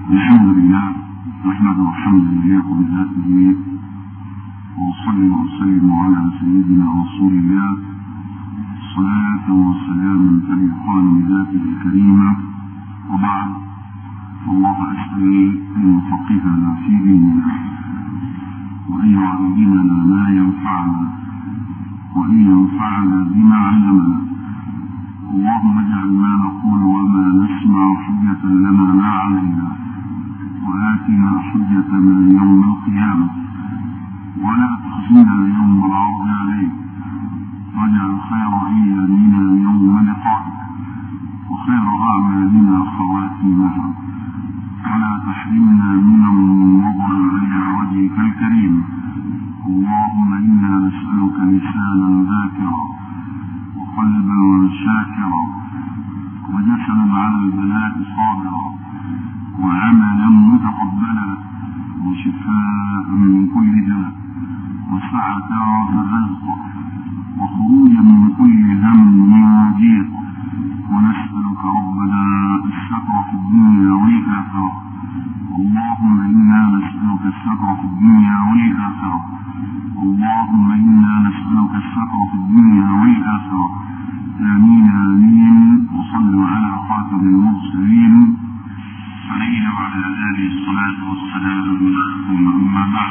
الحمد لله نحمده حمدا يليق بذاته وأصلي وأسلم على سيدنا رسول الله صلاة وسلاما تليقان بذاته الكريمة وبعد الله أسأل أن يفقهنا في ديننا وأن يعلمنا ما ينفعنا وأن ينفعنا بما علمنا اللهم اجعل ما نقول وما نسمع حجة لنا لا علينا وآتنا حجتنا يوم القيامة ولا تخزنا يوم العرض عليك واجعل خير أيامنا يوم لقائك وخير أعمالنا خواتمها ولا تحرمنا من النظر إلى وجهك الكريم اللهم إنا نسألك لسانا ذاكرا وقلبا شاكرا وجسدا على البلاء صابرا وعملا متقبلا وشفاء من كل داء وسعة في الرزق وخروجا من كل هم وضيق ونسألك ربنا الستر في الدنيا والآخرة اللهم إنا نسألك الستر في الدنيا والآخرة اللهم إنا نسألك الستر في الدنيا والآخرة آمين آمين وصلوا على خاتم المرسلين عليه وعلى آله الصلاة والسلام ثم أما بعد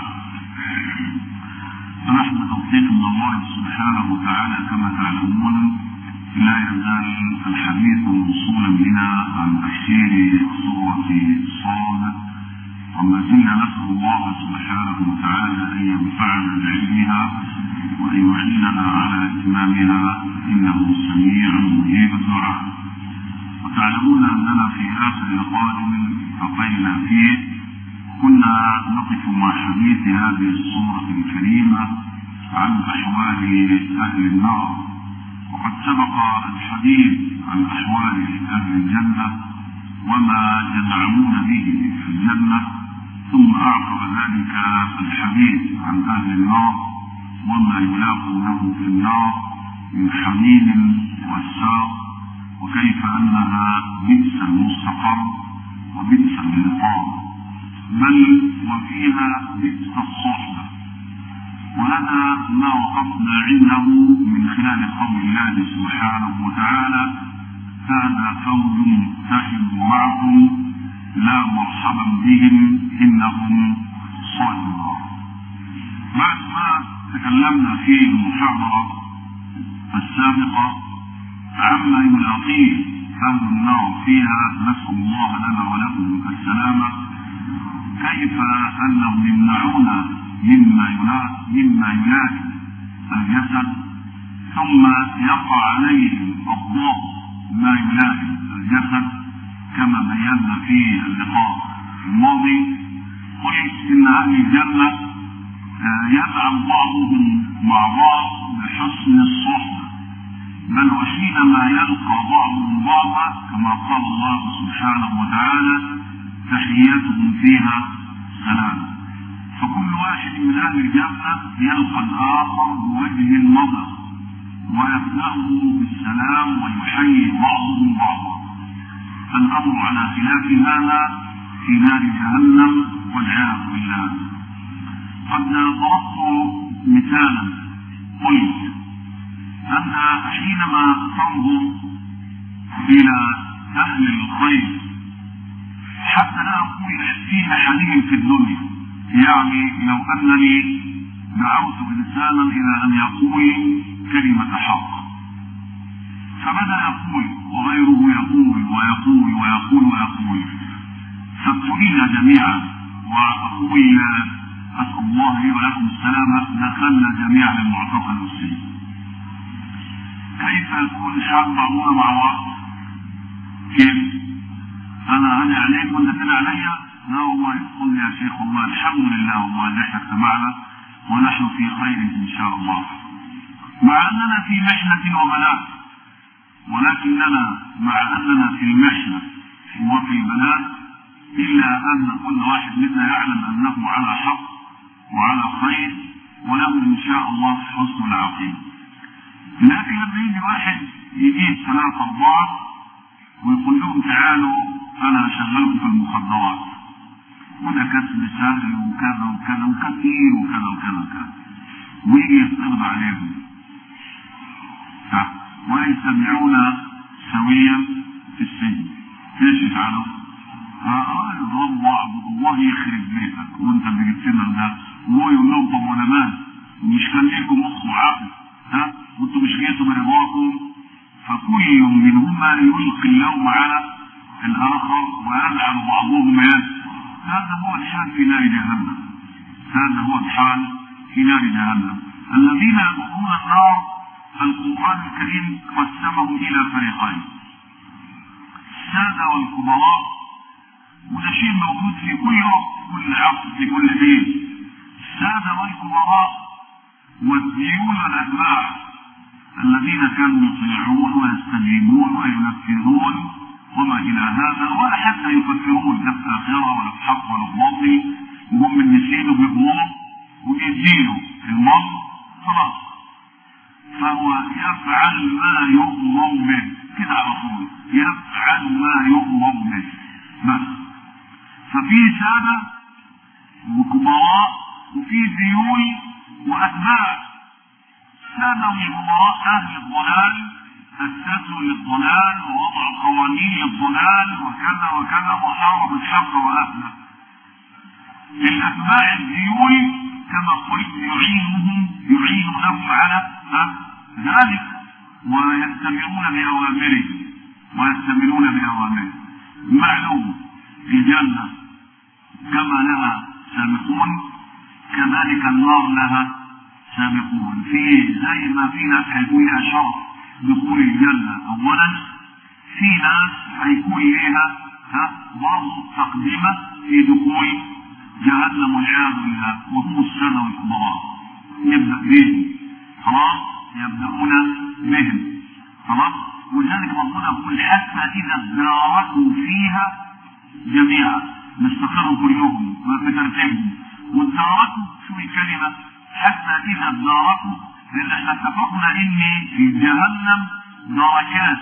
فنحن توفيق من الله سبحانه وتعالى كما تعلمون لا يزال الحديث موصولا بنا عن تفسير سورة صاد وما زلنا نسأل الله سبحانه وتعالى أن ينفعنا بعلمها وأن يعيننا على إتمامها إنه سميع مجيب الدعاء وتعلمون أننا في آخر لقاء التقينا فيه كنا نقف مع حديث هذه الصورة الكريمة عن أحوال أهل النار وقد سبق الحديث عن أحوال أهل الجنة وما ينعمون به في الجنة ثم أعقب ذلك الحديث عن أهل النار وما يلاقونه في النار من حميم وساق وكيف أنها بئس المستقر وبئس المقام بل وفيها بئس الصحبة وهذا ما وقفنا عنده من خلال قول الله سبحانه وتعالى هذا فوج متحد معكم لا مرحبا بهم انهم صالحون بعد ما تكلمنا في المحاضرة السابقة عما يلاقيه أهل النار فيها نسأل الله لنا ولكم السلامة كيف أنهم يمنعون مما يلاقي مما يلاقي الجسد ثم يقع عليهم الضغط ما يلاقي الجسد كما بينا في اللقاء الماضي قلت ان اهل الجنه يفعل بعضهم مع بعض بحسن الصحبه بل وحينما يلقى بعضهم بعضا كما قال الله سبحانه وتعالى تحياتهم فيها سلام فكل واحد من اهل الجنه يلقى الاخر بوجه النظر ويبدأه بالسلام ويحيي بعضهم بعضا الامر على خلاف هذا في نار جهنم والعياذ بالله قد ضربت مثالا قلت ان حينما تنظر الى اهل الخير حتى لا اقول فيها حنين في الدنيا يعني لو انني دعوت انسانا الى ان يقول كلمه حق فبدا يقول وغيره يقول ويقول ويقول ويقول فابتلينا جميعا واقول اسال الله لي ولكم السلامه دخلنا جميعا المعتقل والسجن كيف يكون الشعب معمول مع بعض؟ كيف؟ انا انا عليك وانت تنا عليا؟ لا والله قل يا شيخ والله الحمد لله والله ان احنا اجتمعنا ونحن في خير ان شاء الله. مع اننا في محنه وبلاء ولكننا مع اننا في المحنه وفي البلاء الا ان كل واحد منا يعلم انه على حق وعلى خير وله ان شاء الله حسن العقيده. لكن لما يجي واحد يجيب ثلاثة أربعة ويقول لهم تعالوا أنا أشغلكم في المخدرات وده كسب سهل وكذا وكذا وكثير وكذا وكذا وكذا ويجي يفترض عليهم ويجتمعون سويا في السجن ايش يفعلوا؟ اه يضربوا بعض الله يخرب بيتك وانت اللي جبت لنا ده وهو يقول لهم طب وانا مال مش كان ليكم مخ وعقل ها وانتم مش جيتوا برضاكم فكل منهما يلقي اللوم على الاخر ويلعن بعضهم يد هذا هو الحال في نار جهنم هذا هو الحال في نار جهنم الذين يدخلون النار القرآن الكريم قسمهم إلى فريقين السادة والكبراء وده شيء موجود في كل وقت كل عصر في كل حين السادة والكبراء والديون والأتباع الذين كانوا يطيعون ويستجيبون وينفذون وما إلى هذا ولا حتى يفكرون لا في الآخرة ولا في الحق ولا في الباطل وهم من نسينه بيضمنوا ويدينه المرض خلاص فهو يفعل ما يؤمر به كده على طول يفعل ما يؤمر به بس ففي سادة وكبراء وفي ديون وأتباع سادة والكبراء أهل الضلال أسسوا للضلال ووضعوا قوانين للضلال وكذا وكذا وحاربوا الحق وأهله الأتباع الديون كما قلت يعينهم يعينونهم على ذلك ويستمرون بأوامره ويستمرون بأوامره معلوم الجنة كما لها سابقون كذلك النار لها سابقون في زي ما في ناس هيكون لها شرف دخول الجنة أولا في ناس هيكون لها ها برضه تقدمة في دخول جهنم والعياذ بالله وهم السادة والكبراء يبدأ بهم خلاص يبدأون بهم خلاص ولذلك ربنا يقول حتى إذا اداركوا فيها جميعا نستقروا كلهم في ترتيبهم واداركوا شو الكلمة حتى إذا اداركوا لأن احنا اتفقنا إن في جهنم دركات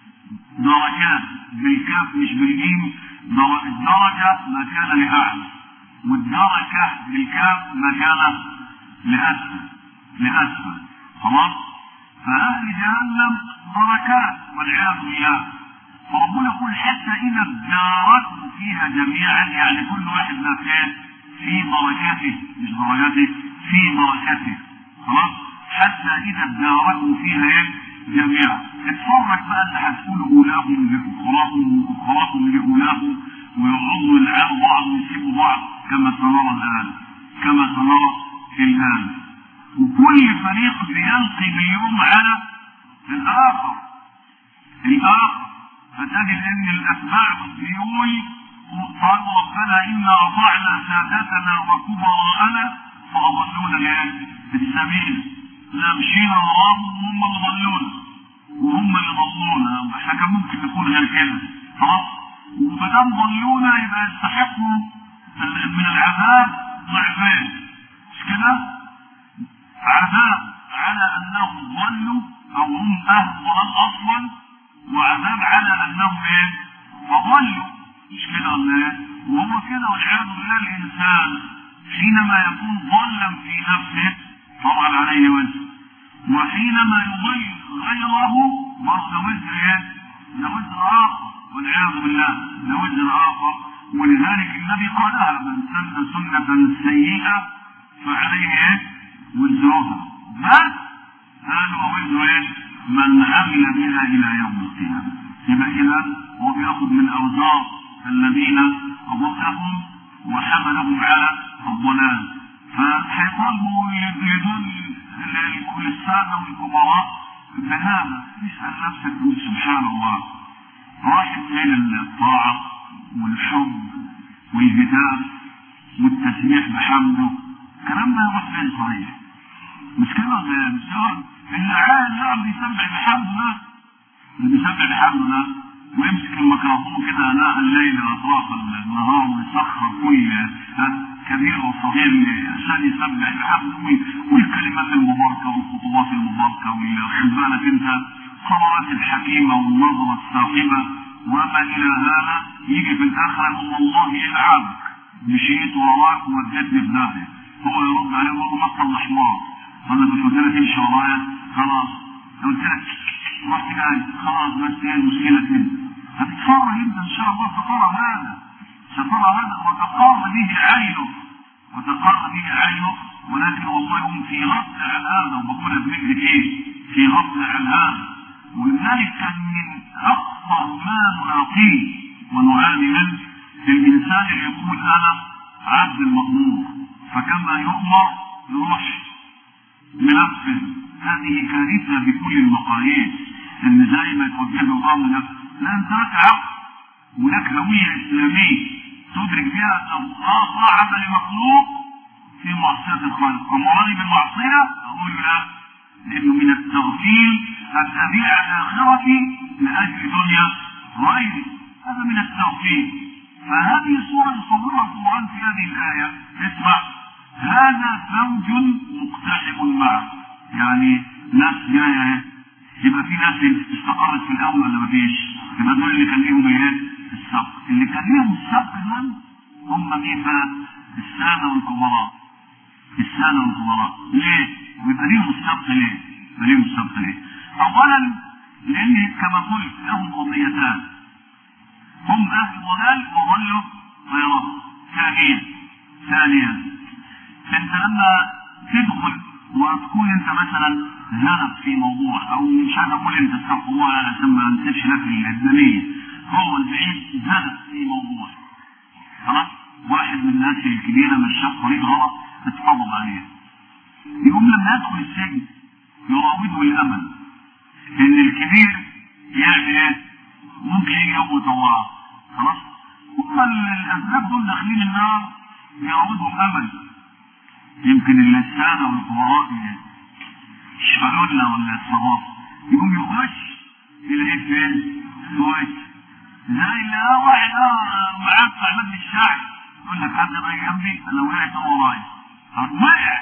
دركات بالكاف مش بالجيم الدرجة مكان لأعلى والدركة بالكاف مكان لأسفل لأسفل خلاص فأهل جهنم دركات والعياذ بالله فربنا يقول حتى إذا اداركوا فيها جميعا يعني كل واحد له في درجاته مش درجاته في درجاته خلاص حتى إذا اداركوا فيها ايه جميعا اتفرج بقى اللي هتقول أولاهم لأخراهم وأخراهم لأولاهم ويقعدوا يلعنوا بعض ويسيبوا بعض كما سنرى الآن كما سنرى الآن وكل فريق بيلقي اليوم على الآخر الآخر فتجد أن الأتباع والديول قالوا ربنا إنا أطعنا سادتنا وكبراءنا فأضلونا السبيل لا مشينا وراهم وهم اللي ضلونا وهم اللي ضلونا احنا كان ممكن نكون غير كده خلاص وما دام ضلونا يبقى يستحقوا من العذاب ضعفين مش كده؟ عذاب على انهم ضلوا او هم اهل ضلال اصلا وعذاب على انهم ايه؟ فضلوا مش كده ولا ايه؟ وهو كده والعياذ بالله الانسان حينما يكون ضلا في نفسه طبعا عليه وزر وحينما يضل غيره برضه وزر ايه؟ ده وزر اخر والعياذ بالله ده وزر اخر ولذلك النبي قالها من سن سنة سيئة فعليه ايه؟ وزرها بس هذا وزر ايه؟ من عمل بها الى يوم القيامة يبقى اذا هو بياخذ من اوزار الذين اضلهم وحملهم على الضلال فهيطالبوا يدل للسادة والكبراء بهذا اسأل نفسك تقول سبحان الله راحت فين الطاعة والحب والهتاف والتسبيح بحمده الكلام ده يروح فين صحيح مش كده مش كده اللي عاد يعرف يسبح بحمده ده اللي بيسبح بحمده ده ويمسك الميكروفون كده اناء الليل واطراف النهار ويسخر كل كبير وصغير عشان يسبح بحمده والكلمات المباركه والخطوات المباركه واخد بالك انت القرارات الحكيمه والنظره الثاقبه وما الى هذا يجي في الاخره يقول والله يلعنك مشيت وراك ووديتني في داهيه هو يرد عليه ويقول له ما تصلح حمار ولا مش قلت لك امشي ورايا خلاص قلت لك رحت جاي خلاص بس هي المشكله كده هتتفرج انت ان شاء الله سترى هذا سترى هذا وتقام به عينه وتقام به عينه ولكن والله هم في غفله عن هذا وبقول بنجد ايه في غفله عن هذا ولذلك كان من اخطر ما نلاقيه ونعاني منه الانسان اللي يقول انا عبد المأمور فكما يؤمر يروح منفذ هذه كارثه بكل المقاييس ان زي ما توجه الامر لا انت لك عقل ولك هويه اسلاميه تدرك بها انه لا طاعه لمخلوق في معصيه الخالق ومراد بالمعصيه اقول لا لانه من التغفيل ان ابيع اخرتي لاجل دنيا غيري هذا من التغفيل فهذه صورة يصورها القرآن في هذه الآية اسمع هذا فوج مقتحم معه يعني ناس جاية يبقى في ناس استقرت في الأول ولا مفيش يبقى دول اللي كان ليهم ايه السبق اللي كان ليهم السبق دول هم مين بقى السادة والكبراء السادة والكبراء ليه؟ ويبقى ليهم السبق ليه؟ يبقى ليهم السبق ليه؟ أولا لأن كما قلت لهم قضيتان هم اهل الضلال وضلوا غيرهم ثانيا ثانيا انت لما تدخل وتكون انت مثلا زنب في موضوع او مش عارف اقول انت استغفر الله عشان ما انسبش لك الدنيا هو البعيد زنب في موضوع خلاص واحد من الناس الكبيره مشاه طريق غلط اتقبض عليه يقوم لما يدخل السجن يراوده الامل ان الكبير يعمل ايه؟ ممكن يجي يوم يطوعه خلاص هم الاسباب دول داخلين النار يعودهم امل يمكن الساده والكبراء يشفعوا لنا ولا الصباح يقوم يخش يلاقيه فين؟ كويس زي اللي اه واحد اه معاه بتاع مجلس الشعب يقول لك حد بقى جنبي انا وقعت هو ورايا وقع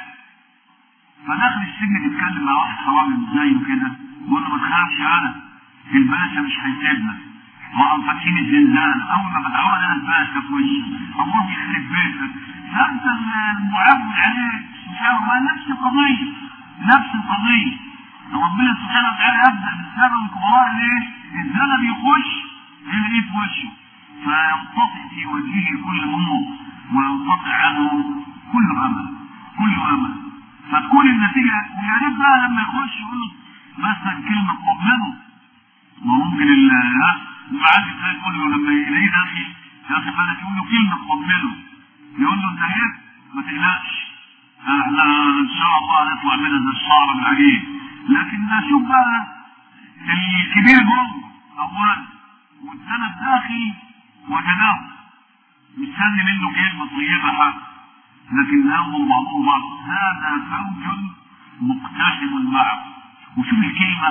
فداخل السجن بيتكلم مع واحد حرامي زيه كده بيقول له ما تخافش انا الباشا مش هيسيبنا وقام فاتحين الزنزانة أول ما فتحوها أنا الباشا في وشي الله يخرب بيتك فأنت المعول عليك سبحانه وتعالى نفس القضية نفس القضية ربنا سبحانه وتعالى يبدأ بالسبب الكبراء ليه؟ الزنا بيخش يلاقيه في وشه فينطفئ في وجهه كل نور وينقطع عنه كل أمل كل أمل فتكون النتيجة ويا ريت بقى لما يخش يقول مثلا كلمة تطمنه وممكن المعلم ده يقول له لما يلاقيه داخل يا اخي بالك يقول له كلمه تطمنه يقول له انت هيك ما تقلقش احنا ان شاء الله هنطلع منها زي الشعر العجيب لكن نشوف بقى الكبير جوه اولا والسند داخل وجناه مستني منه كلمه طيبه حتى لكن هم بعضهم بعض هذا فوج مقتحم معه وشوف الكلمه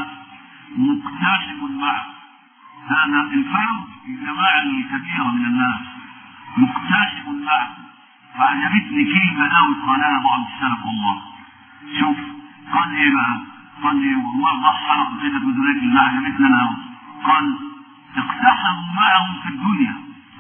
مقتحم معه هذا الفرد الجماعة الكثيرة من الناس مقتحم معه فعجبتني كلمة قوي قالها بعض السلف والله شوف قال ايه بقى؟ قال ايه والله ضحى كده بذلك اللي عجبتني انا قوي قال اقتحموا معهم في الدنيا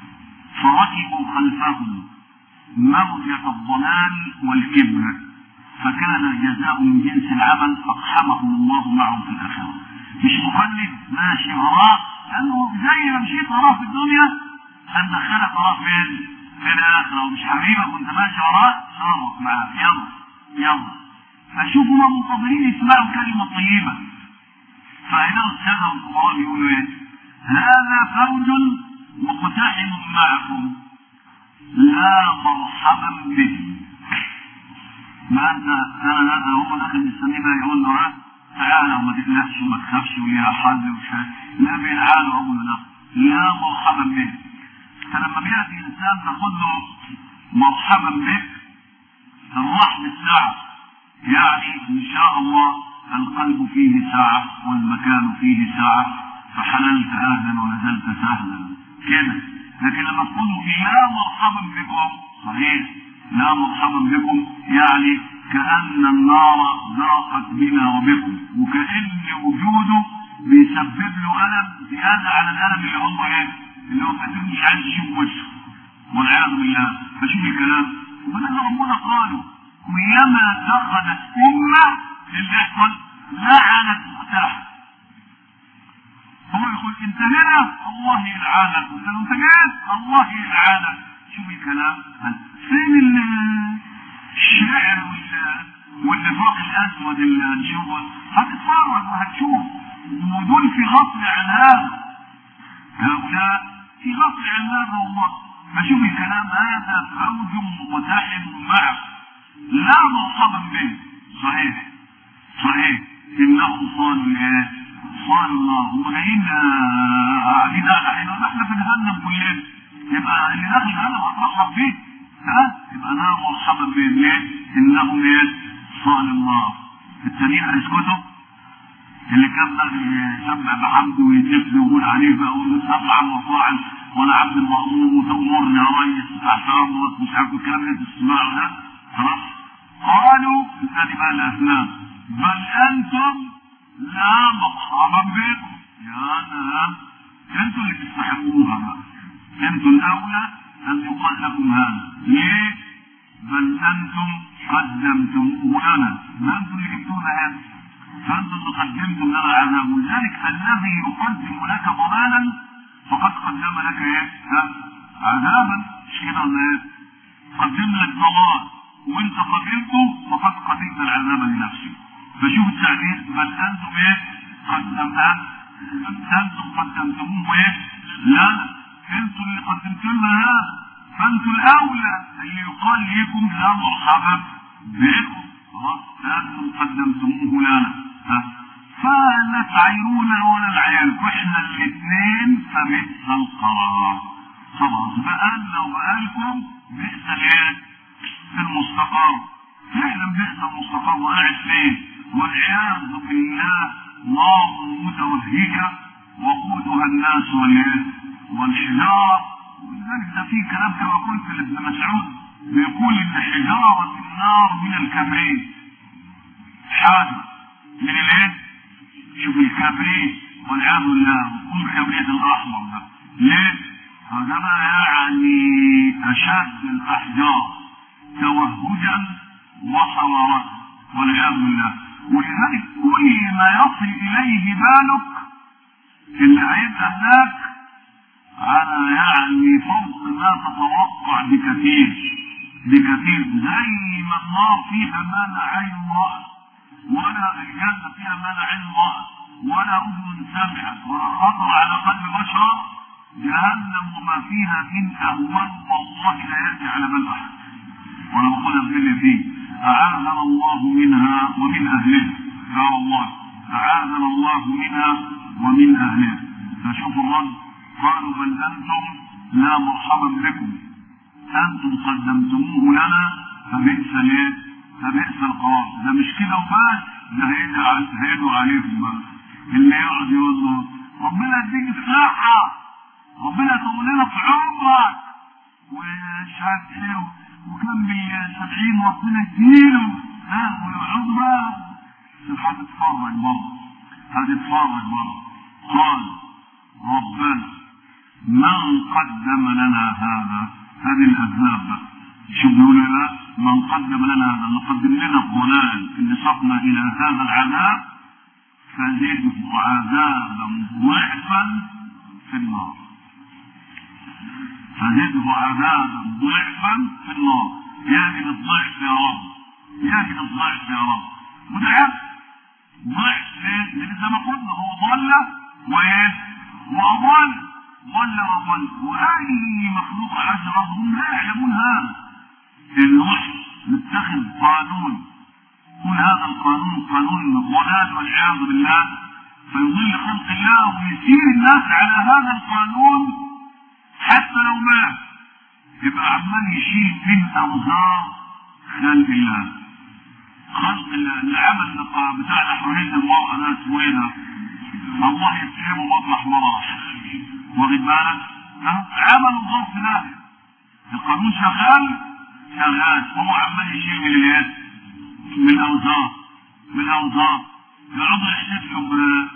فركبوا خلفهم موجة الضلال والكبر فكان الجزاء من جنس العمل اقحمهم الله معهم في الاخره مش مخلد ماشي وراه لانه زي ما مشيت وراه في الدنيا هندخلك وراه فين؟ في الاخره ومش حبيبك وانت ماشي وراه صرف معاه يلا يلا فشوفوا ما منتظرين يسمعوا كلمه طيبه فهنا الساده والكبار بيقولوا ايه؟ هذا فوج مقتحم معكم لا مرحبا به ما انت انا هذا هو داخل مستنيه بقى يقول له ها تعالى وما تقلقش وما تخافش وليها حل ومش لا بينعالوا اقول له لا مرحبا به فلما بياتي انسان تاخد له مرحبا بك الرحم الساعه يعني ان شاء الله القلب فيه ساعه والمكان فيه ساعه فحللت اهلا ونزلت سهلا كده لكن لما تقولوا لا مرحبا بكم صحيح لا مرحبا بكم يعني كأن النار ضاقت بنا وبكم وكأن وجوده بيسبب له ألم زيادة على الألم اللي هو إيه؟ اللي هو كان مش عايز يشوف وشه والعياذ بالله فشوف الكلام ولذا ربنا قالوا كلما دخلت أمة اللي يحصل لعنت أختها هو يقول انت هنا الله يلعنك قلت له انت جاهز الله يلعنك شوف الكلام فين ال- الشعر وال- والنفاق الاسود اللي هنشوفه هتتفرج وهتشوف ودول في غفل عن هذا هؤلاء في غفل عن هذا والله فشوف الكلام هذا فوج مقتحم معه لا مرحبا به صحيح صحيح انهم صالوا الايه؟ صالوا النار هم جايين آه، قاعدين على حين احنا في جهنم كلنا يبقى اللي داخل جهنم هترحب بيه ها يبقى لا مرحبا بهم ليه؟ انهم ايه؟ صالوا النار التانيين هيسكتوا اللي كان بقى يسمع بحمده ويزف ويقول عليه بقى ويقول سمعا وطاعا وانا عبد المأمون وتأمرني يا ريس تحت امرك مش عارف الكلام اللي تسمعه ده خلاص قالوا ادي بقى الافلام بل انتم لا مرحبا بكم يا انا انتم اللي تستحقوها بقى انتم الاولى ان يقال لكم هذا ليه؟ بل انتم قدمتم لنا ما انتم اللي جبتونا هذا فانتم قدمتم لنا العذاب ولذلك الذي يقدم لك ضلالا فقد قدم لك ايه؟ ها؟ عذابا مش كده ولا ايه؟ قدم لك ضلال وانت قبلته فقد قبلت العذاب لنفسك فشوف التعبير بل انتم ايه؟ قدم انتم قدمتموه ايه؟ لا انتم اللي قدمتم لنا هذا فانتم الاولى اللي يقال لكم لا مرحبا بكم خلاص انتم قدمتموه لنا ها فلا تعيرونا ولا نعيركم احنا الاثنين فبئس القرار خلاص بقالنا وبقالكم بئس الايه؟ المستقر فعلا بئس المستقر وقاعد فيه والعياذ بالله نار متوهجه وقودها الناس والايه؟ والحجاره ولذلك ده في كلام كما قلت لابن مسعود بيقول ان حجاره النار من الكبريت حاجه من الايه؟ شوف الكبريت والعياذ بالله وكل الكبريت الاحمر ده ليه؟ هذا بقى يعني اشد الاحجار توهجا وحرارة والعياذ بالله ولذلك كل ما يصل اليه بالك اللي هيبقى هناك على يعني فوق ما تتوقع بكثير بكثير زي ما النار فيها ما لا عين رأت ولا الجنة فيها ما لا عين رأت ولا أذن سمعت ولا خطر على قلب بشر جهنم وما فيها من أهوال والله لا يأتي على بال أحد وأنا بقولها بكل فيه أعاذنا الله منها ومن أهلها يا الله أعاذنا الله منها ومن أهلها فشوفوا الرد قالوا بل أنتم لا مرحبا بكم أنتم قدمتموه لنا فبئس الايه؟ فبئس القرار ده مش كده وبس ده هيدعي هيدعوا عليهم بقى اللي يقعد يقول له ربنا يديك الصحة ربنا يطول لنا في عمرك ومش عارف ايه وكمل 70 ربنا يديله ها ويقعدوا بقى هتتفرج برضه هتتفرج برضه قال ربنا من قدم لنا هذا هذه الاسباب بقى شو بيقول لا من قدم لنا هذا اللي قدم لنا الضلال اللي سقنا الى هذا العذاب فزده عذابا ضعفا في النار فزده عذابا ضعفا في النار يا من الضعف يا رب يا من الضعف يا رب وده ضعف ليه؟ لان زي ما قلنا هو ضل وايه؟ واضل ضل وضل واي مخلوق عز ربهم لا يعلمون هذا الوحي متخذ قانون يكون هذا القانون قانون ضلال والعياذ بالله فيضل خلق الله ويسير الناس على هذا القانون حتى لو مات يبقى عمال يشيل من اوزار خلق الله خلق العمل بتاع حريه المراه ده اسمه ايه ده؟ الله يسحبه مطرح ما راح واخد بالك؟ عمل الظرف ده القانون شغال شغال هو عمال يشيل من الايه؟ من الاوزار من الاوزار يقعدوا يحتفلوا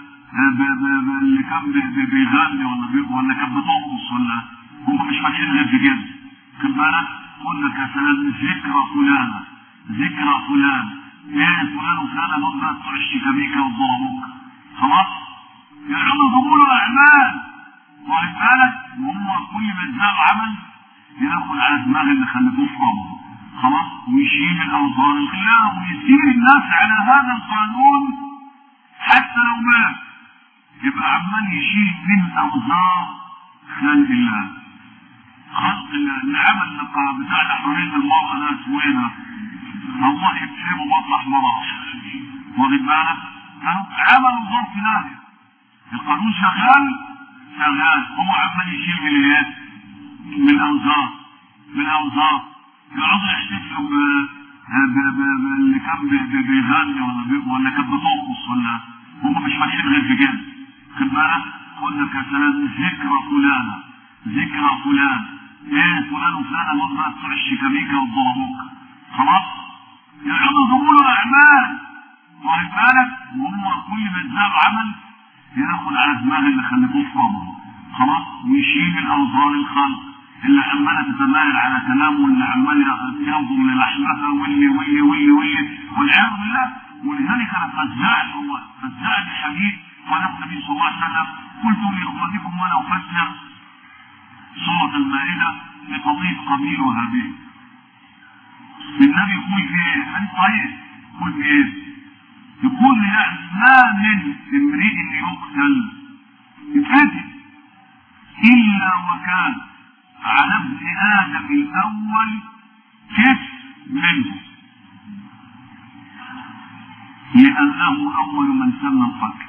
اللي كان بيغني ولا بي ولا كان بترقص ولا هم مش فاكرين غير في كده خد بالك قلنا كسلام ذكرى فلانة ذكرى فلان ايه فلان وفلانة دول بقى بتوع الشيكابيكا والضربوك خلاص يقعدوا يقولوا اعمال واخد بالك وهم كل ما يزال عمل ياخد على دماغ اللي خلفوه في ربه خلاص ويشيل الاوزار الخلاف ويسير الناس على هذا القانون حتى لو مات يبقى عمال يشيل من اوزار خلق الله خلق الله اللي عمل لقاء بتاع حريه المراه ده اسمه ايه ده؟ الله يكسبه مطرح مراه واخد بالك؟ عملوا ظرف نادر القانون شغال شغال هو عمال يشيل من الايه؟ من الاوزار من الاوزار يقعدوا يحتفلوا اللي كان بيغني ولا ولا كان بترقص ولا هم مش فاهمين غير في كده خد بالك قلنا كسلام ذكرى فلانة ذكرى فلان ايه فلان وفلانة دول بقى بتوع الشيكابيكا والضربوك خلاص يقعدوا يقولوا اعمال واخد بالك وهم كل ما يزال عمل ياخد على دماغ اللي خلفوه في ربه خلاص ويشيل الاوزار الخلق اللي عماله تتمايل على كلامه واللي عمال ينظم للحمها واللي واللي واللي واللي والعياذ بالله ولذلك انا فزاع هو فزاع الحديث قال النبي صلى الله عليه وسلم قلت لاخوانكم وانا افسر سوره المائده بقضيه قبيل وهابيل النبي يقول في ايه؟ حديث صحيح يقول في ايه؟ يقول يعني ما من امرئ يقتل يتقتل الا وكان على ابن ادم الاول كف منه لانه اول من سمى القتل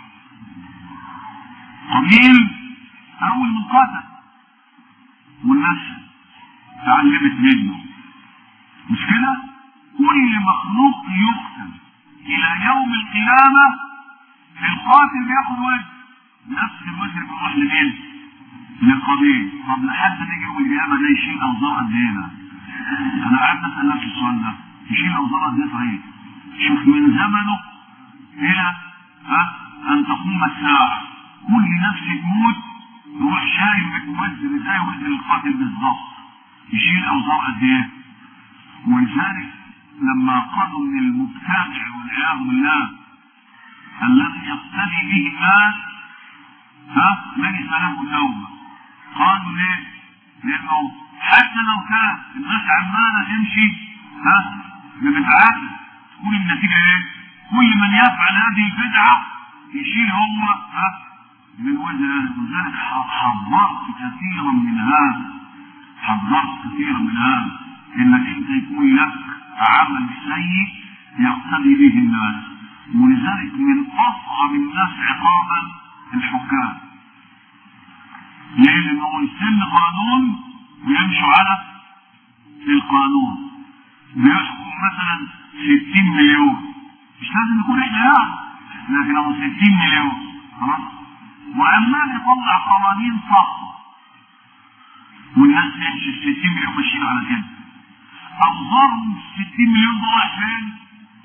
قبيل اول من قتل والناس تعلمت منه مش كده كل مخلوق يقتل الى يوم القيامه القاتل بياخد وجه نفس الوجه بيروح لمين؟ للقضية طب لحد ما يجي يوم القيامة ده يشيل أوزار قد إيه ده؟ أنا قاعد أسأل نفسي السؤال ده يشيل أوزار قد إيه صحيح؟ شوف من زمنه إلى ها أن تقوم الساعة كل نفس تموت يروح شايل وزن زي وزن القاتل بالظبط يشيل أوزار قد إيه؟ ولذلك لما قالوا من المبتدع والعياذ بالله الذي يقتدي به الناس ها ليس له توبه قالوا ليه؟ لانه حتى لو كان الناس عماله تمشي ها ببدعات تكون النتيجه ايه؟ كل من يفعل هذه البدعه يشيل هو ها من وزن هذا ولذلك حذرت كثيرا من هذا حذرت كثيرا من هذا انك انت يكون لك عمل سيء يقتدي به الناس ولذلك من اصعب الناس عقابا الحكام ليه لانه يسن قانون ويمشوا على القانون بيحكم مثلا 60 مليون مش لازم يكون احنا يعني لكن ابو 60 مليون خلاص وعمال يطلع قوانين صعبه والناس تمشي ال 60 مليون ماشيين على كده انظارهم 60 مليون دول رايح فين؟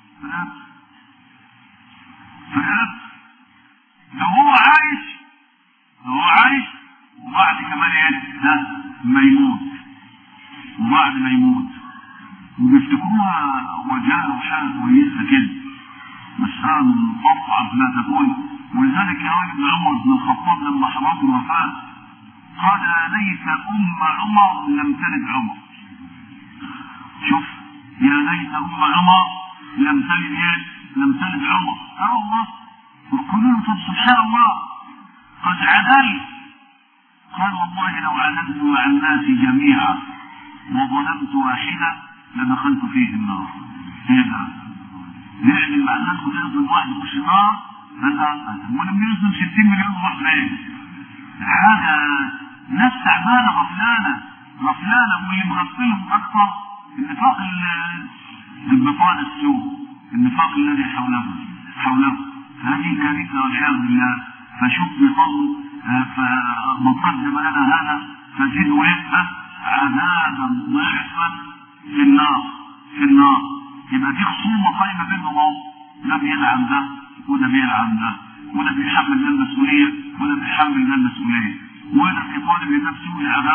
في لو هو عايش لو هو عايش وبعد كمان ايه ده ما يموت وبعد ما يموت وبيفتكروها وجاء وحاجه كويسه كده بس هذا من اصعب ما تكون ولذلك يا ابن عمر بن الخطاب لما حضرت الوفاه قال يا ليت ام عمر لم تلد عمر شوف يا ليت ام عمر لم تلد ايه؟ لم تلد عمر اه الله ويقولوا له طب سبحان الله قد عدلت قال والله لو عدلت مع الناس جميعا وظلمت واحدة لدخلت فيه النار ايه ده؟ يعمل مع الناس وتنزل واحد يخش النار هذا ولما ينزل 60 مليون راح فين؟ حاجة ناس تعبانة غفلانة غفلانة واللي مغفلهم أكثر النفاق البطانة السوء النفاق الذي حوله حوله هذه كارثة والعياذ بالله فشوف بفضل فمن قدم لنا هذا فزده ايه عذابا ضعفا في النار في النار يبقى دي خصومة قايمة بينهم اهو ده بيلعن ده وده بيلعن ده وده بيحمل ده المسؤولية وده بيحمل ده المسؤولية وده بيطالب لنفسه العذاب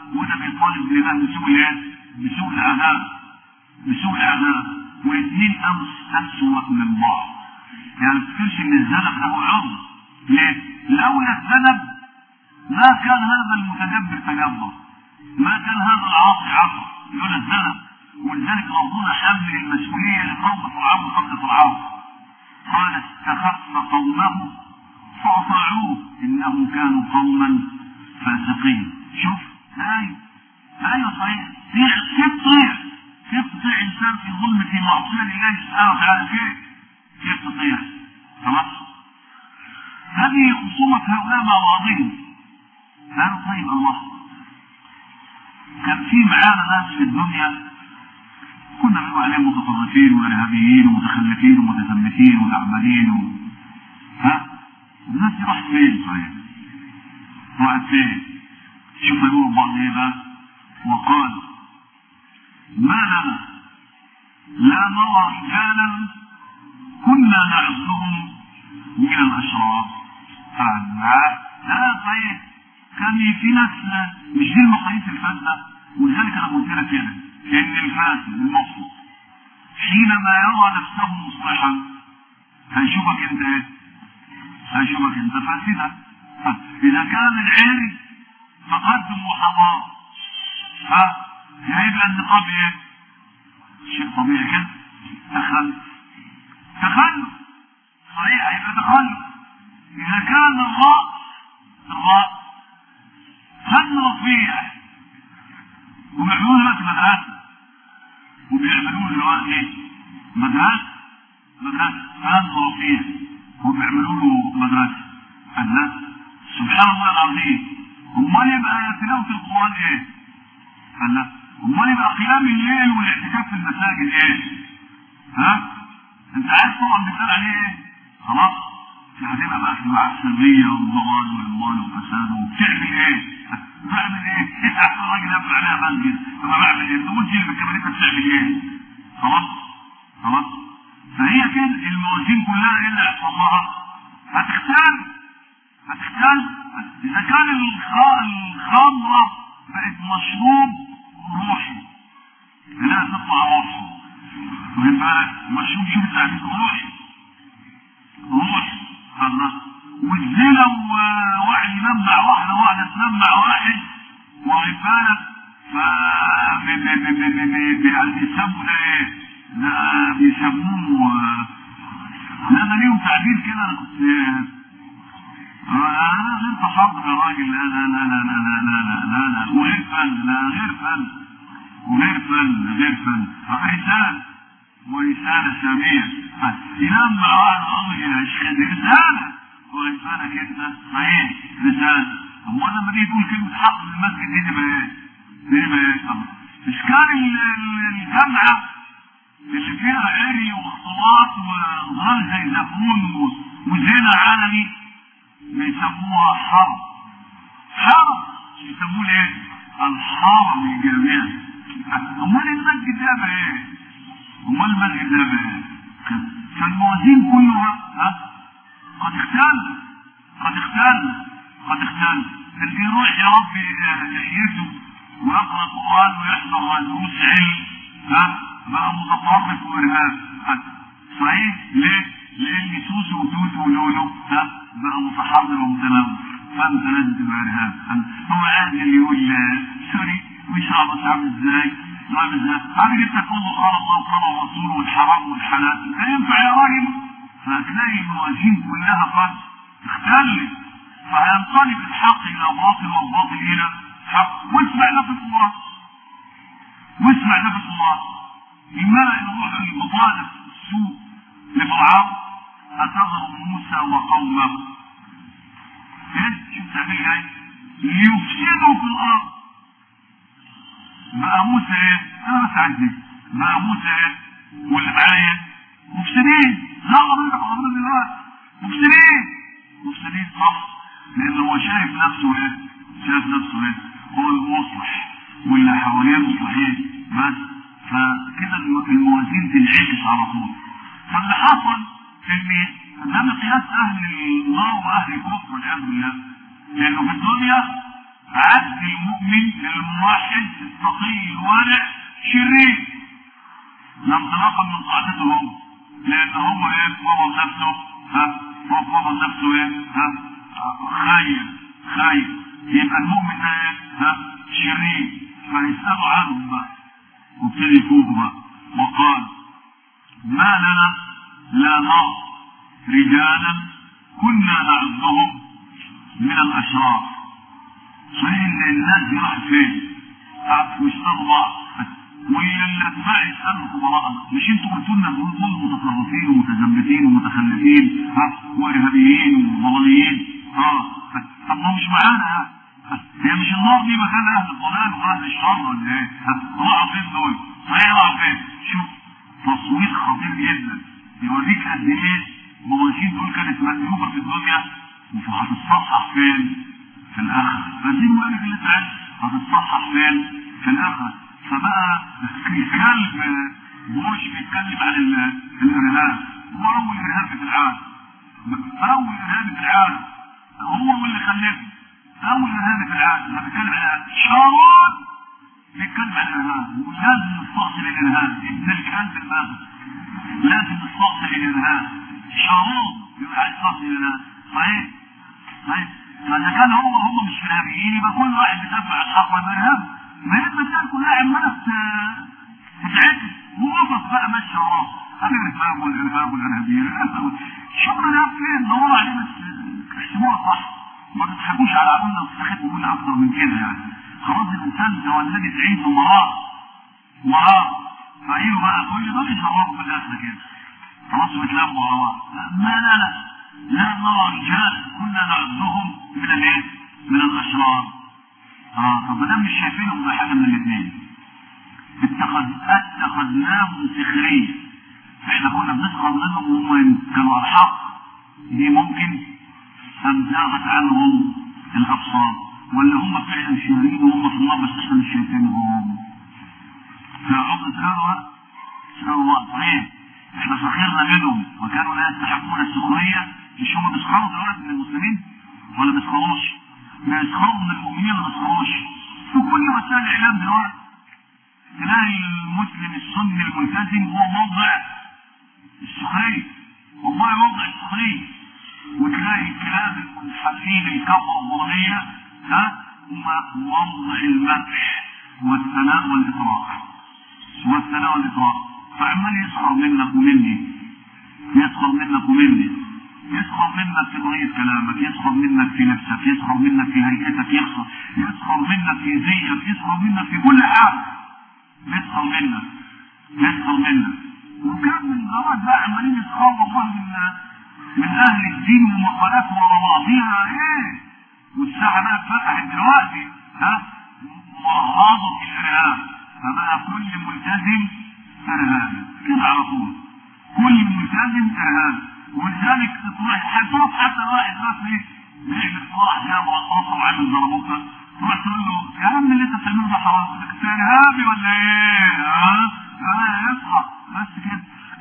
وده بيطالب لله بسوء الايه؟ بسوء العذاب بسوء العذاب والاثنين أمس أسوأ من بعض يعني ما تفكرش ان الذنب له عذر ليه؟ لولا الذنب ما كان هذا المتجبر تجبر ما كان هذا العاصي عصى لولا الذنب ولذلك ربنا حمل المسؤوليه لقوم فرعون وقوم فرعون قال استخف قومه فاطاعوه انهم كانوا قوما فاسقين شوف ايوه ايوه صحيح كيف تطيع كيف تطيع انسان في ظلم في معصيه لله سبحانه وتعالى كيف كيف تطيع خلاص هذه خصومة هؤلاء مع بعضهم قالوا طيب الله كان في معانا ناس في الدنيا كنا بنقول عليهم متطرفين وارهابيين ومتخلفين ومتثبتين وتعبانين و... ها الناس دي راحت فين صحيح؟ راحت فين؟ شوف يقولوا بعض ايه بقى؟ وقال ما لنا لا نرى رجالا كنا نعزهم من الاشرار الله لا صحيح كان في ناس مش دي المقاييس الفاسده ولذلك انا قلت لك كده ان الفاسد المفسد حينما يرى نفسه مصلحا هيشوفك انت ايه؟ هيشوفك انت فاسدا اذا كان العلم تقدم وحضاره ها هيبقى النقاب ايه؟ شيء طبيعي كده تخلف تخلف صحيح هيبقى تخلف اذا كان الراس الراس فن رفيع وبيعملوا دلوقتي مدرسه وبيعملوا دلوقتي مدرسه مدرسه فن رفيع وبيعملوا له مدرسه الناس سبحان الله العظيم امال يبقى تلاوه القران ايه؟ الله امال يبقى قيام الليل والاعتكاف في المساجد ايه؟ ها؟ انت عارف طبعا بيتقال عليه ايه؟ خلاص؟ هتبقى بقى في مع السريه والضلال والمال والفساد وبتعمل ايه؟ بعمل ايه؟ الراجل يقفل عليها مسجد طب بعمل ايه؟ انت قلت لي بالكاميرات بتعمل ايه؟ خلاص؟ خلاص؟ فهي كده الموازين كلها ايه اللي هيحصل لها؟ هتختل هتختل اذا كان الخمره بقت مشروب روحي لا تطلع روحي واخد بالك مشروب شوف تعريف روحي روحي الله والزنا وواحد ينمع واحده واحده تنمع واحد واخد بالك ف بيسموا ده ايه؟ ده بيسموه لا ده ليهم تعبير كده انا كنت انا غير تحضر يا راجل لا لا لا لا لا لا لا لا لا وغير فن لا غير فن وغير فن غير فن رسالة ورسالة سامية ينام مع واحد امر يا شيخ دي رسالة واخد بالك انت صحيح رسالة امال لما تيجي تقول كلمة حق في المسجد دي تبقى ايه؟ دي تبقى ايه؟ اشكال الجامعة اللي فيها عري واختلاط وظهر زي زفون وزنا عالمي بيسموها حرب حرب يسموه ايه الحرم الجامعي امال المسجد ده بقى ايه امال المسجد ده بقى ايه فالموازين كلها ها قد اختل قد اختل قد اختل اللي يروح يربي لحيته ويقرا قران ويحضر دروس علم ها بقى متطرف وارهاب صحيح ليه؟ لان سوسو وتوتو ولولو ها بقى متحضر ومتنور فانت لازم تبقى ارهاب هو قاعد اللي يقول سوري مش عارف عامل ازاي عامل ازاي عارف انت تقول قال الله وقال الرسول والحرام والحلال لا ينفع يا راجل فهتلاقي الموازين كلها قد اختلت فهينقلب الحق الى باطل والباطل الى حق واسمع ده في القران واسمع ده في القران الملأ الروح المطالب السوء لفرعون أتذر موسى وقومه ايه شوف تعمل ايه ليفسدوا في الارض بقى موسى ايه انا بس عايز بقى موسى ايه واللي معايا مفسدين لا امرنا امرنا دلوقتي مفسدين مفسدين صح لان هو شايف نفسه ايه شايف نفسه ايه هو المصلح واللي حواليه مصلحين بس فكده الموازين تنعكس على طول فاللي حصل ان ده مقياس اهل النار واهل الكفر والعياذ بالله لانه في الدنيا عبد المؤمن الموحد التقي الورع شرير لانطلاقا من قاعدته هو لان هو ايه فضل نفسه ها هو فضل نفسه ايه ها خير خير يبقى المؤمن ده ايه ها شرير فيسألوا عنه بقى وابتدي يفوق بقى وقال ما لنا لا نرى رجالا كنا نعدهم من الاشرار صحيح ان الناس دي راحت فين؟ قعدوا ويسالوا بعض واللي اتباع يسالوا خبراءنا مش انتوا قلتوا لنا دول دول متطرفين ومتزمتين ومتخلفين ها وارهابيين وضلاليين اه طب ما مش معانا هي مش النار دي مكان اهل الضلال واهل الشر ولا ايه؟ راحوا فين دول؟ صحيح راحوا فين؟ شوف تصوير خطير جدا يوريك قد ايه موازين دول كانت مقلوبه في الدنيا وهتتصحح فين؟ في الاخره فدي مالك اللي انت عايز هتتصحح فين؟ في الاخره فبقى الكلب بوش بيتكلم عن الارهاب هو اول ارهاب في العالم اول ارهاب في العالم هو واللي خلفه اول ارهاب في العالم لما بيتكلم عن شارون بيتكلم عن الارهاب ولازم نستأصل الارهاب ابن الكلب الماذا لازم نستأصل الارهاب شارون يبقى عايز يستأصل الارهاب صحيح صحيح فاذا كان هو هم مش ارهابيين يبقى كل واحد بيدافع عن حقه بالارهاب ما هي المسائل كلها عماله تتعكس وقفص بقى ماشيه وراه الارهاب والارهاب والارهابيين شغل ده فين دوروا عليه بس احسبوها صح ما تضحكوش على عقولنا وتستخدموا قلنا اكتر من كده يعني خلاص الانسان ده والذي تعيش مرار مرار فايوه بقى كل دول يشربوا في الاخر كده خلاص بيتلموا على بعض لا لا لا لا نرى رجال كنا نعدهم من الايه؟ من الاشرار اه طب ده مش شايفينهم ولا حاجه من الاثنين اتخذ اتخذناهم سخريا احنا كنا بنسخر منهم وهم كانوا على الحق دي ممكن ام زاغت عنهم الابصار ولا هم فعلا شريرين وهم في النار بس احنا مش شايفينهم فعقد سنوات سنوات صحيح احنا سخرنا منهم وكانوا لا يستحقون السخريه مش هم بيسخروا دلوقتي من المسلمين ولا بيسخروش؟ بيسخروا من المؤمنين ولا بيسخروش؟ في كل وسائل الاعلام دلوقتي تلاقي المسلم السني الملتزم هو موضع السخريه والله موضع السخريه وتلاقي الكلام المنحلين الكفر الظلميه ها هم موضع المدح والثناء والاطراء والثناء والاطراء فعمال يسخر منك ومني يسخر منك ومني يسخر منك في طريقة كلامك يسخر منك في نفسك يسخر منك في هيئتك يسخر يسخر منك في زيك يسخر منك في كل حاجة يسخر منك يسخر منك وكان من زمان بقى عمالين يسخروا والله من من اهل الدين ومقالات ورا بعضيها ايه والساعة بقى اتفتحت دلوقتي ها معرضة الارهاب فبقى كل ملتزم ارهابي كده على طول كل ملتزم ارهابي ولذلك تروح هتروح حتى واحد راح ايه بيعمل فرح جاب رقاصه وعامل زربوطه تروح تقول له يا عم اللي انت بتعمله ده حرام انت ارهابي ولا ايه؟ ها؟ اه اصحى بس كده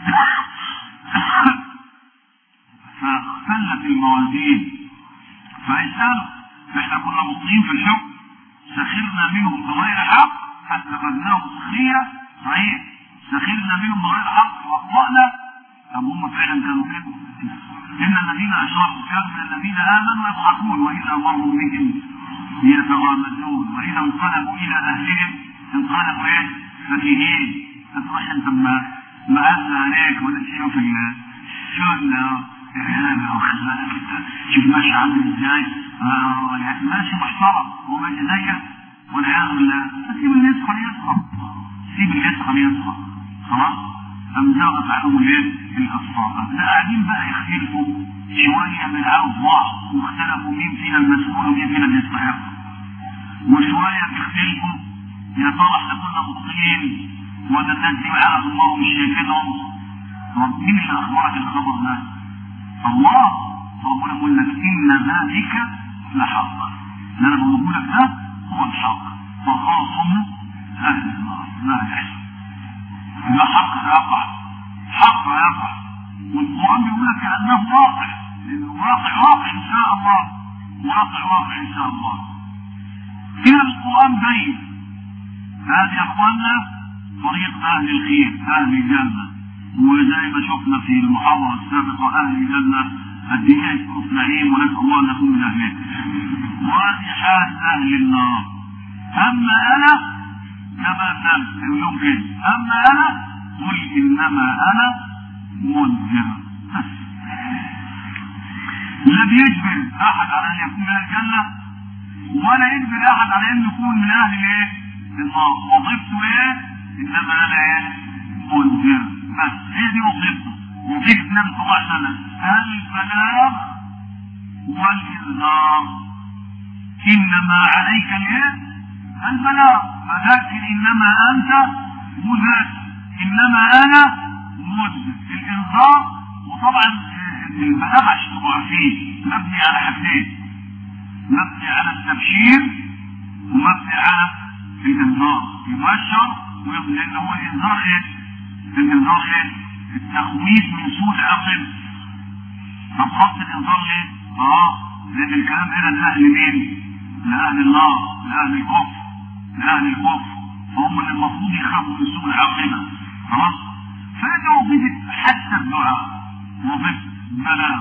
فاختلت الموازين فاسالوا احنا كنا مبطئين في الحكم سخرنا منهم بغير حق حتى اخذناهم سخريه صحيح سخرنا منهم بغير حق واخطانا طب هم فعلا كانوا كده ان الذين اشركوا كانوا من الذين امنوا يضحكون واذا مروا بهم يتغامزون واذا انقلبوا الى اهلهم انقلبوا ايه؟ فكهين فتروح انت ما مقاسة عليك ولا تشوف السنة انا واخد بالك انت شوف ماشي عامل ازاي آه يعني ماشي محترم وماشي زيك والعياذ بالله سيب اللي يسخر يسخر سيب اللي يسخر يسخر خلاص أم زاغت عنهم الايه؟ الأبصار. لا قاعدين بقى يختلفوا شوية من عاوز بعض واختلفوا مين فينا المسؤول ومين فينا اللي يستحق. وشوية بيختلفوا يا ترى احنا كنا مبطلين ولا الناس دي معانا في النار مش شايفينهم؟ طب مين اللي أخبرك الخبر ده؟ الله ربنا يقول لك إن ذلك لحق. اللي أنا بقوله لك ده هو الحق. فخاصموا أهل النار لا يحصل. ده حق يقع حق يقع والقرآن بيقول لك كأنه واقع لأنه واقع واقع إن شاء الله واقع واقع إن شاء الله كده القرآن بين هذه يا اخوانا طريق اهل الخير اهل الجنة وزي ما شفنا في المحاضرة السابقة اهل الجنة قد ايه يكونوا في نعيم ونسأل الله ان نكون من اهلها وهذه حال اهل النار اما انا كما قال اليوم كده اما انا قل انما انا منذر بس لا بيجبر احد على ان يكون من اهل الجنه ولا يجبر احد على ان يكون من اهل الايه؟ النار وظيفته ايه؟ انما انا ايه؟ منذر بس هي دي وظيفته وظيفه النبي صلى الله عليه وسلم البلاغ والانذار انما عليك الايه؟ البلاغ فذكر انما انت مذكر انما انا مذكر الانذار وطبعا البلاغ عشان تبقوا عارفين مبني على حاجتين مبني على التبشير ومبني على الانذار يبشر لان هو الانذار ايه؟ الانذار ايه؟ التخويف من سوء العقل طب خط الانذار ليه؟ اه لان الكلام هنا لاهل مين؟ لاهل النار لاهل الكفر لاهل الكفر هم اللي المفروض يخافوا من سوء العاقبه خلاص؟ فهذه وظيفه حتى الدعاء وظيفه بلاغ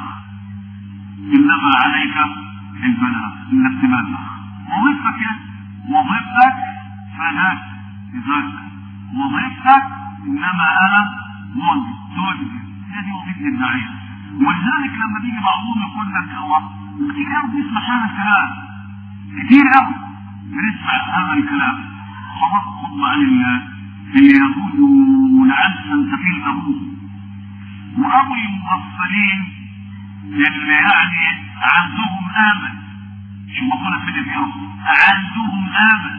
انما عليك البلاغ انك تبلغ وظيفتك ايه؟ وظيفتك فذاك ذاك وظيفتك انما انا منذر تنذر هذه وظيفه الداعيه ولذلك لما بيجي بعضهم يقول لك الله كتير قوي بنسمع هذا الكلام كتير قوي بنسمع هذا الكلام خلاص خطبه عن اليهود ولعن سلسفيل ابوه وابو المغفلين اللي يعني عندهم امل شو بقولها في اليوم عندهم امل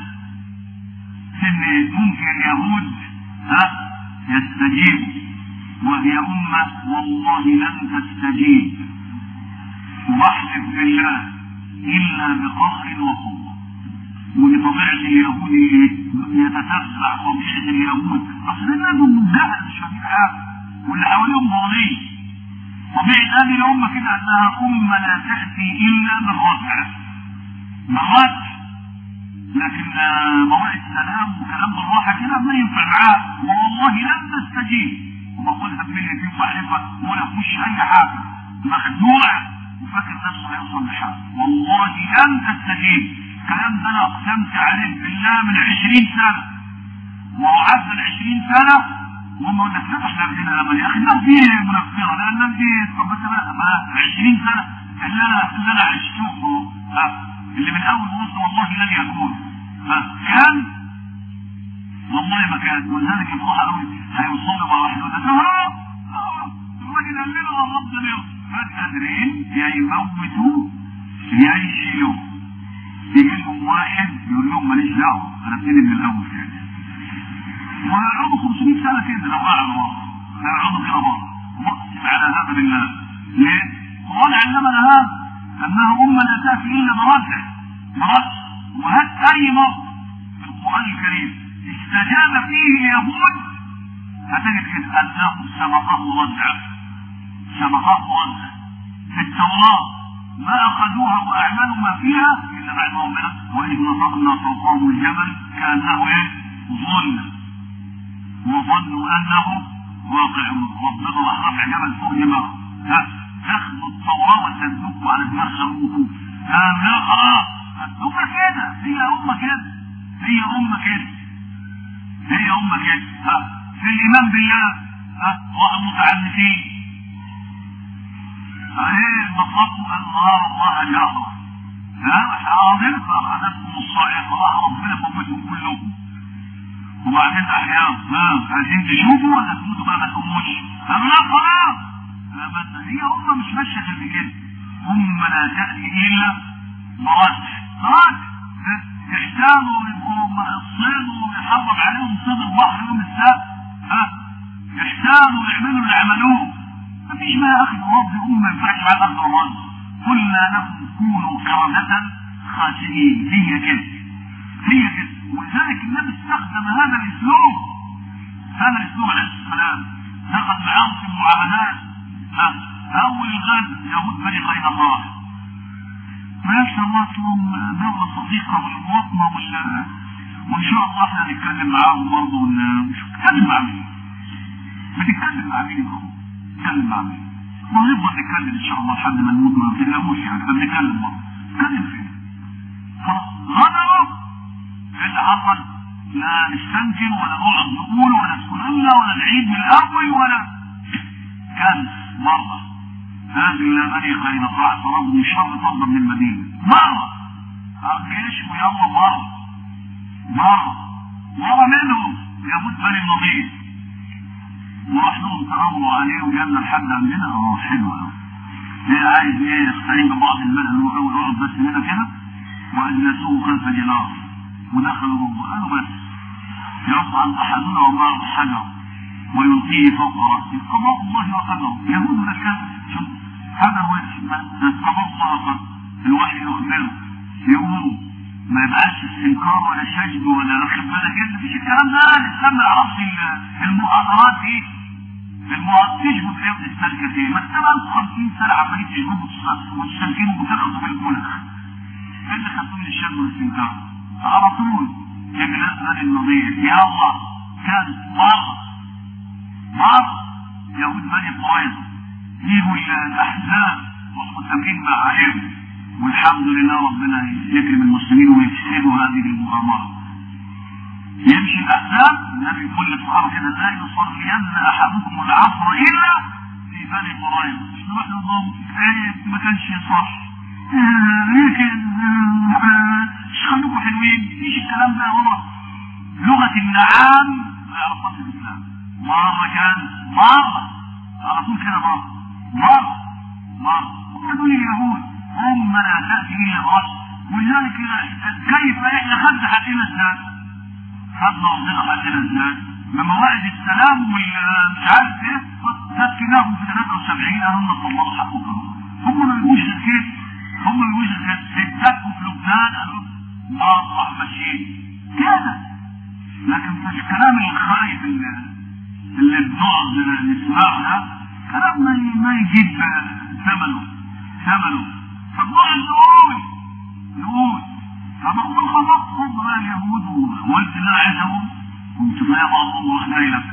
ان ممكن اليهود ها يستجيبوا وهي امه والله لن تستجيب واحلف بالله الا بقهر وقوه ودي طبيعه اليهود يتتبع طبيعه اليهود اصل الناس منزعج مش فاهمين حاجه واللي حواليهم ضالين طبيعه هذه الامه كده انها امه لا تاتي الا بالردع بالردع لكن مواعيد السلام وكلام بالراحه كده ما ينفع معاه والله لن تستجيب وبقولها بملي في معرفه ولا فيش اي حاجه مخدوع وفاكر نفسه هيوصل لحاجه والله لن تستجيب الكلام ده انا اقسمت عليه بالله من 20 سنه وعدى ال 20 سنه وهم يقول لك لا احنا عندنا امل يا اخي الناس دي منفره لان الناس دي طب انت ما 20 سنه اللي انا اللي انا عشته اللي من اول ما والله لن يكون ها كان والله ما كان ولذلك يفرح قوي هيوصلوا مع واحد يقول لك اه الراجل قال لنا والرب ده فجاه قادرين يا يموتوا يا يشيلوا يجي لهم واحد يقول لهم ماليش دعوه انا ابتدي من الاول كده وهيقعدوا 500 سنه كده لو قعدوا هيقعدوا كده بره واقسم على هذا بالله ليه؟ القران علمنا هذا انها امه لا تاتي الا برجع برجع وهات اي موقف في القران الكريم استجاب فيه اليهود هتجد كده انه سبقه رجع سبقه رجع في التوراه ما اخذوها واعملوا ما فيها الا بعد ربنا واذ نطقنا فوقهم الجبل كانه ايه؟ ظل وظنوا انه واقع ربنا راح رفع جبل فوق دماغه ها تاخذوا التوراه وتنزقوا على دماغها وقوتوا ها خلاص هم كده هي امه كده هي امه كده هي امه كده ها في الايمان بالله ها متعنفين ايه مطلقوا الله الله جهرا ها حاضر فاخذتكم الصاعقه راح ربنا موتهم كلهم وبعدين احيانا ها عايزين تشوفوا ولا تموتوا بقى ما تقوموش قالوا لا خلاص بس هي امه مش ماشيه غير كده امه لا تاتي الا مرض خلاص يحتاجوا يبقوا الصيد ويحرم عليهم صيد البحر يوم السبت ها يحتاجوا يعملوا اللي عملوه مفيش ما يا اخي رب امه ما ينفعش معاها اخذ الرد قلنا لهم كونوا كرمة خاسئين هي كده هي كده ولذلك النبي استخدم هذا الاسلوب هذا الاسلوب عليه السلام دخل معاهم في المعاملات اول غد يهود بني قينقاع ويسر الله لهم دولة صديقة والمواطنة وال وإن شاء الله احنا نتكلم معاهم برضه ونشوف نتكلم مع مين؟ بتتكلم مع مين يا نتكلم مع مين؟ وهنفضل نتكلم إن شاء الله لحد ما نموت ما تقلقوش يعني بنتكلم برضه نتكلم فين؟ خلاص غدروا اللي حصل لا نستنكر ولا نقعد نقول ولا نسكننا ولا نعيد من الأول ولا كان مرة هذه إلى بني قينقاع طلبوا من شر طلب من المدينة مرة الجيش ويلا مرة مرة مرة منهم يموت بني النظير وراح لهم تأمروا عليه وجالنا لحد عندنا اه حلو قوي ايه عايز ايه يستعين ببعض المال الاول يقعد بس هنا كده واجلسوه خلف جدار ودخلوا جوه قالوا بس يصعد احدنا ومعه حجر ويلقيه فوق راسه قضاء الله وقدره يهود لك شوف هذا هو قضاء الله وقدره الوحي يخبره يقوم ما يبقاش استنكار ولا شجب ولا واخد بالك انت مش الكلام ده الاسلام ما يعرفش المؤامرات دي المؤامرات تشبه في يوم السلكة ايه ما انت 50 سنة عمالين تشبهوا وتستنكروا وتاخدوا بالكلخ ايه اللي خدتوا من الشجب والاستنكار على طول اجلاس بني النظير يا الله كان مرة مرة يهود بني قريظة يجوا الاحزاب والمتفقين مع عليهم والحمد لله ربنا يكرم المسلمين ويفسدوا هذه المؤامرة يمشي الأحزاب النبي يقول للصحابة كده لا يصلين أحدكم العصر إلا في بني قريظة مش نروح نظام ايه ما كانش صح لكن مش خلوكم حلوين مفيش الكلام ده هو لغة النعام ما يعرفهاش الإسلام مرة كان مرة على طول كده مرة مرة مرة هم دول اليهود هم لا تأتي إلا الرشد ولذلك كيف احنا خدنا حقنا ازاي؟ خدنا ربنا حقنا ازاي؟ بمواعيد السلام والمش عارف ايه تذكرناهم في 73 قالوا لنا طلعوا حقكم هم ما بيجوش غير كده هم ما بيجوش غير اتكوا في لبنان قالوا مرة ماشيين كده لكن في الكلام الخايف اللي اللي بنقعد نسمعه ده كلام ما يجيب ثمنه ثمنه فنقعد نقول نقول فما اقول خلاص خد بقى اليهود وقلت لا عايزهم كنت بقى بعضهم وراح جاي لك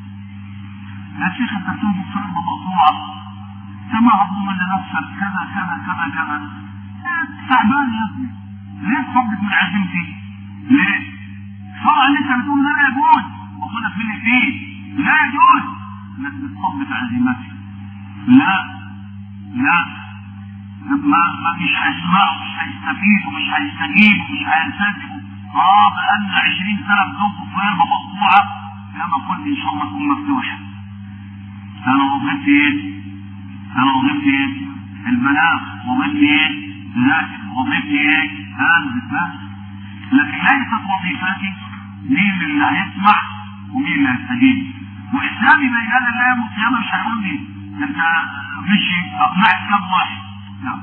يا شيخ انت بتوجد فرقه مقطوعه سمع اظن لنفسك كذا كذا كذا كذا تعبان يا ابني ليه تصدق من عزيمتي؟ ليه؟ طبعا انت بتقول لا يجوز وخدك مني فيه لا يجوز انك بتصدق عزيمتي لا لا ما ما مش هيسمعوا مش هيستفيدوا مش هيستجيبوا مش هيلتزموا اه بقالنا 20 سنه بننفخ في قلب مقطوعه كما قلت ان شاء الله تكون مفتوحه انا وظيفتي ايه؟ انا وظيفتي ايه؟ البلاغ وظيفتي ايه؟ لكن وظيفتي ايه؟ انزل بس لكن ليست وظيفتي مين اللي هيسمع ومين اللي هيستجيب واسلامي بين هذا الله يوم القيامه مش هيقول لي انت مش اقنعت كم واحد لا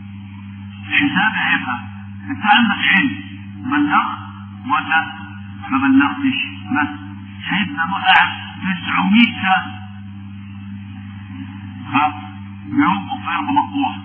حسابي هيبقى انت عندك علم بلغت ولا ما بلغتش بس سيدنا قاعد 900 سنه ها ينطق غير مقطوع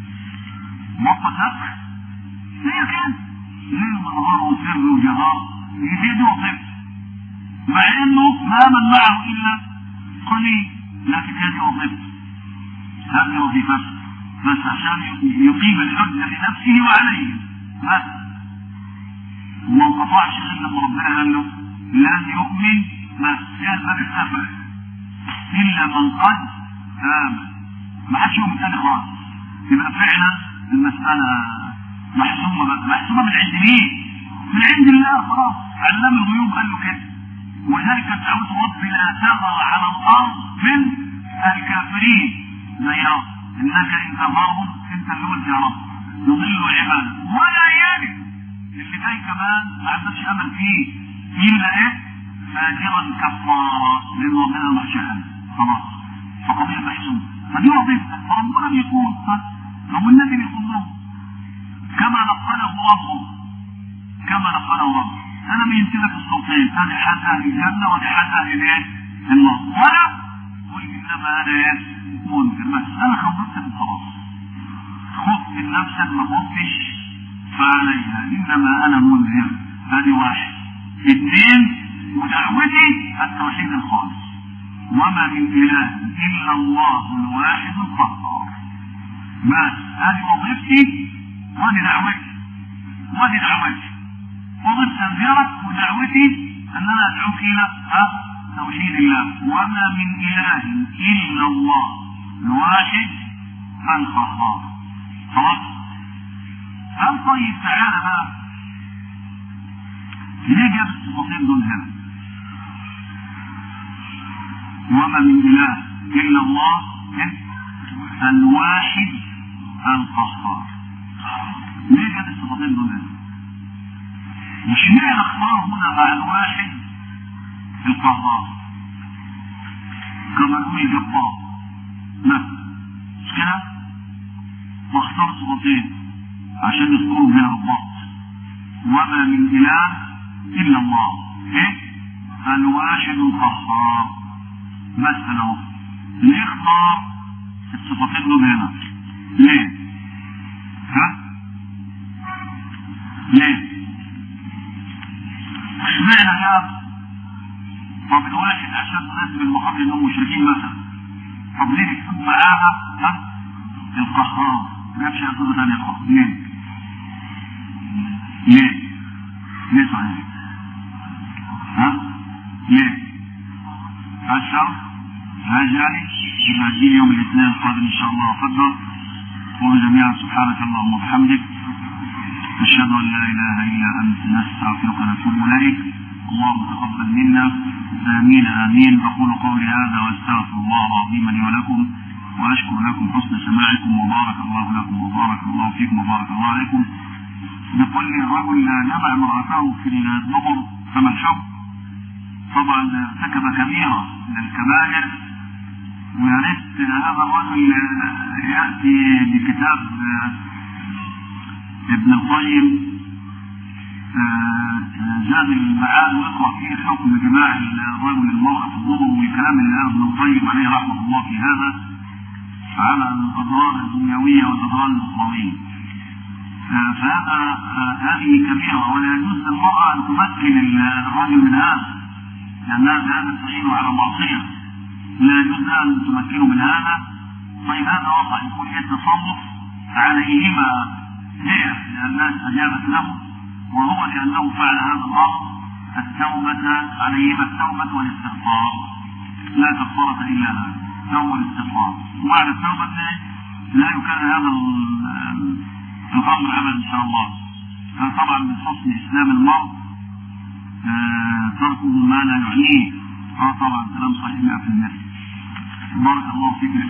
مقطع هي كده ليل ونهار وسر وجهار يزيد ويقل مع انه ما من معه الا قليل لكن هذه وظيفته هذه وظيفته بس عشان يقيم الحجة لنفسه وعليه بس وما انقطعش الا لما ربنا قال له لن يؤمن بس هي الباب الافر الا من قد امن ما حدش يؤمن تاني خالص يبقى فعلا المسألة محسومة محسومة من عند مين؟ من عند الله خلاص علام الغيوب قال له كده وذلك دعوة رب لا تذر على الارض من الكافرين زيهم انك ان تظهرهم انت اللي قلت يا رب يضل عبادك ولا يلد اللي جاي كمان ما عندكش امل فيه الا ايه؟ فاجرا كفارا لان ربنا ما شاء خلاص فقضيه محسومه فدي وظيفتك فربنا بيقول لو النبي بيقول لهم كما نقله ربه كما نقله ربه انا من يمكنك الصوتين هذه حال اهل الجنه وهذه حال اهل الايه؟ النار ولا قل انما انا ايه؟ منكر بس انا خوفتك خلاص خف من نفسك ما خفتش فعليها انما انا منذر هذه واحد اثنين ودعوتي التوحيد الخالص وما من اله الا الله الواحد القهار بس هذه وظيفتي وهذه دعوتي وهذه دعوتي وظيفة تنذيرك ودعوتي ان انا ادعوك الى توحيد الله وما من اله الا الله الواحد القهار خلاص قال طيب تعالى بقى ليه جاب الصفتين دول هنا وما من اله الا الله الواحد القهار ليه جاب الصفتين دول هنا مش معنى اختار هنا مع الواحد القهار كما نقول الجبار لا مش كده واختار صفتين عشان يذكروا بها الضبط وما من اله الا الله ايه الواحد القهار مثلا اهو ليه اختار الصفتين دول هنا ليه ها ليه اشمعنى يا طب الواحد عشان تناسب المقابل انهم مشركين مثلا طب ليه يكتب معاها ها القهار ما جابش صفه ثانيه خالص ليه؟ ليه؟ ليه صحيح؟ ها؟ ليه؟ عشر هاجري يبقى دي يوم الاثنين القادم ان شاء الله افضل قولوا جميعا سبحانك اللهم وبحمدك نشهد ان لا اله الا انت نستغفرك ونتوب اليك اللهم تقبل منا امين امين اقول قولي هذا واستغفر الله العظيم لي ولكم واشكر لكم حسن سماعكم وبارك الله لكم وبارك الله فيكم وبارك الله عليكم بكل رجل جمع امراته في الدبر فما الحكم طبعا ارتكب كبيره من الكبائر ويا ريت هذا الرجل ياتي بكتاب ابن القيم زاد المعاد ويقرا فيه حكم جماع الرجل المرأة في الظهر والكلام اللي قاله ابن القيم عليه رحمه الله في هذا على الاضرار الدنيويه والاضرار الاخرويه. فهذا هذه كبيره ولا يجوز للمراه ان تمكن الرجل من هذا لانها بهذا تعين على معصيه لا يجوز لها ان تمكنه من هذا طيب هذا وقع يكون ايه التصرف عليهما هي لانها استجابت له وهو لانه فعل هذا الامر التوبه عليهما التوبه والاستغفار لا كفاره الا هذا التوبه والاستغفار وبعد التوبه لا يكرر هذا الامر ابدا ان شاء الله طبعا من حسن اسلام المرء تركه ما لا يعنيه اه طبعا كلام صحيح 100% بارك الله فيك